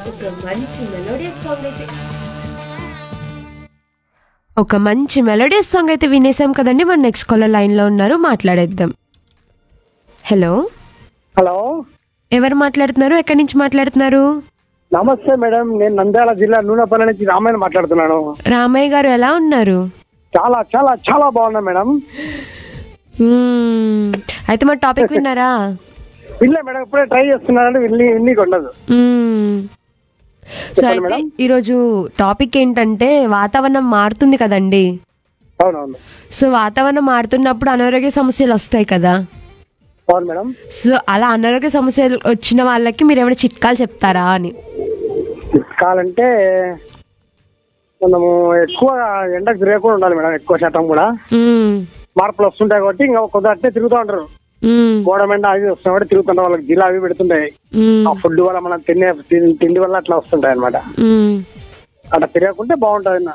ఒక మంచి melodious song అయితే ఒక మంచి మెలోడియస్ సాంగ్ అయితే వినేసాం కదండి మన నెక్స్ట్ కాలర్ లైన్లో ఉన్నారు మాట్లాడేద్దాం హలో హలో ఎవరు మాట్లాడుతున్నారు ఎక్కడి నుంచి మాట్లాడుతున్నారు నమస్తే మేడం నేను నంద్యాల జిల్లా నూనెపల్లి నుంచి రామాయణ మాట్లాడుతున్నాను రామయ్య గారు ఎలా ఉన్నారు చాలా చాలా చాలా బాగున్నా మేడం మ్మ్. అయితే మా టాపిక్ విన్నారా వినలే మేడం ఇప్పుడే ట్రై చేస్తున్నానంటే విన్ని విన్నీకి ఉండదు మ్మ్. సో చెప్పండి అయితే మేడం. ఈరోజు టాపిక్ ఏంటంటే వాతావరణం మారుతుంది కదండి అవునవును సో వాతావరణం మారుతున్నప్పుడు అనారోగ్య సమస్యలు వస్తాయి కదా అవును మేడం సో అలా అనారోగ్య సమస్యలు వచ్చిన వాళ్ళకి మీరు ఏమైనా చిట్కాలు చెప్తారా అని కాలంటే మనము ఎక్కువ ఎండకు తిరగకుండా ఉండాలి మేడం ఎక్కువ శాతం కూడా మ్మ్. మార్పులు వస్తుంటాయి కాబట్టి ఇంకా కొద్దిగా అట్టే తిరుగుతూ ఉంటారు మ్మ్. గోడమెండ అవి వస్తున్నాయి కాబట్టి తిరుగుతుంటారు వాళ్ళకి జిల్లా అవి పెడుతుంటాయి మ్మ్. ఆ ఫుడ్ వల్ల మనం తినే తిండి వల్ల అట్లా వస్తుంటాయి అనమాట మ్మ్. అట్లా తిరగకుంటే బాగుంటుంది